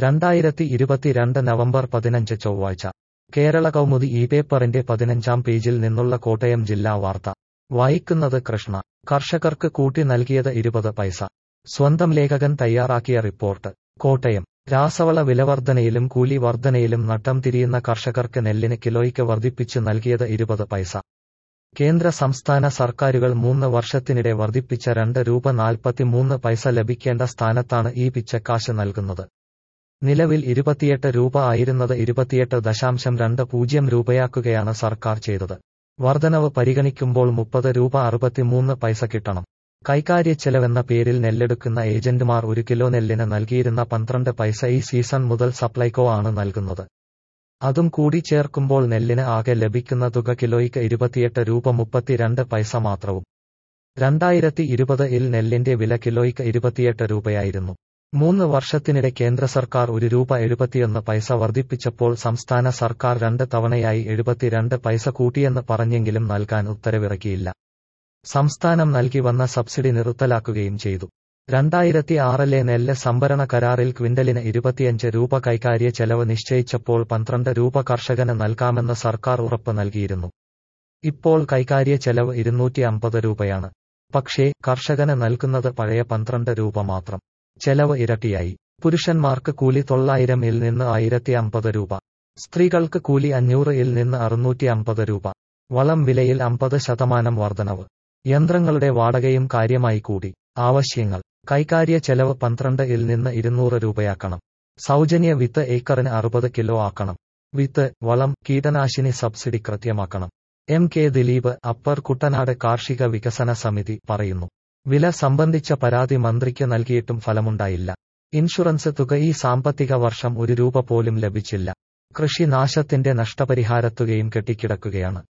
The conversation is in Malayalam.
രണ്ടായിരത്തി ഇരുപത്തിരണ്ട് നവംബർ പതിനഞ്ച് ചൊവ്വാഴ്ച കേരള കൗമുദി ഈ പേപ്പറിന്റെ പതിനഞ്ചാം പേജിൽ നിന്നുള്ള കോട്ടയം ജില്ലാ വാർത്ത വായിക്കുന്നത് കൃഷ്ണ കർഷകർക്ക് കൂട്ടി നൽകിയത് ഇരുപത് പൈസ സ്വന്തം ലേഖകൻ തയ്യാറാക്കിയ റിപ്പോർട്ട് കോട്ടയം രാസവള വിലവർധനയിലും കൂലി വർധനയിലും നട്ടം തിരിയുന്ന കർഷകർക്ക് നെല്ലിന് കിലോയ്ക്ക് വർദ്ധിപ്പിച്ചു നൽകിയത് ഇരുപത് പൈസ കേന്ദ്ര സംസ്ഥാന സർക്കാരുകൾ മൂന്ന് വർഷത്തിനിടെ വർദ്ധിപ്പിച്ച രണ്ട് രൂപ നാൽപ്പത്തിമൂന്ന് പൈസ ലഭിക്കേണ്ട സ്ഥാനത്താണ് ഈ പിച്ചക്കാശ് നൽകുന്നത് നിലവിൽ ഇരുപത്തിയെട്ട് രൂപ ആയിരുന്നത് ഇരുപത്തിയെട്ട് ദശാംശം രണ്ട് പൂജ്യം രൂപയാക്കുകയാണ് സർക്കാർ ചെയ്തത് വർധനവ് പരിഗണിക്കുമ്പോൾ മുപ്പത് രൂപ അറുപത്തിമൂന്ന് പൈസ കിട്ടണം കൈകാര്യ ചെലവെന്ന പേരിൽ നെല്ലെടുക്കുന്ന ഏജന്റുമാർ ഒരു കിലോ നെല്ലിന് നൽകിയിരുന്ന പന്ത്രണ്ട് പൈസ ഈ സീസൺ മുതൽ സപ്ലൈകോ ആണ് നൽകുന്നത് അതും കൂടി ചേർക്കുമ്പോൾ നെല്ലിന് ആകെ ലഭിക്കുന്ന തുക കിലോയ്ക്ക് ഇരുപത്തിയെട്ട് രൂപ മുപ്പത്തിരണ്ട് പൈസ മാത്രവും രണ്ടായിരത്തി ഇരുപത് ഇൽ നെല്ലിന്റെ വില കിലോയ്ക്ക് ഇരുപത്തിയെട്ട് രൂപയായിരുന്നു മൂന്ന് വർഷത്തിനിടെ കേന്ദ്ര സർക്കാർ ഒരു രൂപ എഴുപത്തിയൊന്ന് പൈസ വർദ്ധിപ്പിച്ചപ്പോൾ സംസ്ഥാന സർക്കാർ രണ്ട് തവണയായി എഴുപത്തിരണ്ട് പൈസ കൂട്ടിയെന്ന് പറഞ്ഞെങ്കിലും നൽകാൻ ഉത്തരവിറക്കിയില്ല സംസ്ഥാനം നൽകി വന്ന സബ്സിഡി നിർത്തലാക്കുകയും ചെയ്തു രണ്ടായിരത്തി ആറിലെ നെല്ല് സംഭരണ കരാറിൽ ക്വിന്റലിന് ഇരുപത്തിയഞ്ച് രൂപ കൈകാര്യ ചെലവ് നിശ്ചയിച്ചപ്പോൾ പന്ത്രണ്ട് രൂപ കർഷകന് നൽകാമെന്ന് സർക്കാർ ഉറപ്പ് നൽകിയിരുന്നു ഇപ്പോൾ കൈകാര്യ ചെലവ് ഇരുന്നൂറ്റി അമ്പത് രൂപയാണ് പക്ഷേ കർഷകന് നൽകുന്നത് പഴയ പന്ത്രണ്ട് രൂപ മാത്രം ചെലവ് ഇരട്ടിയായി പുരുഷന്മാർക്ക് കൂലി തൊള്ളായിരം ഇൽ നിന്ന് ആയിരത്തി അമ്പത് രൂപ സ്ത്രീകൾക്ക് കൂലി അഞ്ഞൂറ് ഇൽ നിന്ന് അറുന്നൂറ്റി അമ്പത് രൂപ വളം വിലയിൽ അമ്പത് ശതമാനം വർധനവ് യന്ത്രങ്ങളുടെ വാടകയും കാര്യമായി കൂടി ആവശ്യങ്ങൾ കൈകാര്യ ചെലവ് പന്ത്രണ്ട് ഇൽ നിന്ന് ഇരുന്നൂറ് രൂപയാക്കണം സൗജന്യ വിത്ത് ഏക്കറിന് അറുപത് കിലോ ആക്കണം വിത്ത് വളം കീടനാശിനി സബ്സിഡി കൃത്യമാക്കണം M K Dileep upper Kuttanad കാർഷിക വികസന സമിതി പറയുന്നു വില സംബന്ധിച്ച പരാതി മന്ത്രിക്ക് നൽകിയിട്ടും ഫലമുണ്ടായില്ല ഇൻഷുറൻസ് തുക ഈ സാമ്പത്തിക വർഷം ഒരു രൂപ പോലും ലഭിച്ചില്ല കൃഷി നാശത്തിന്റെ നഷ്ടപരിഹാരത്തുകയും കെട്ടിക്കിടക്കുകയാണ്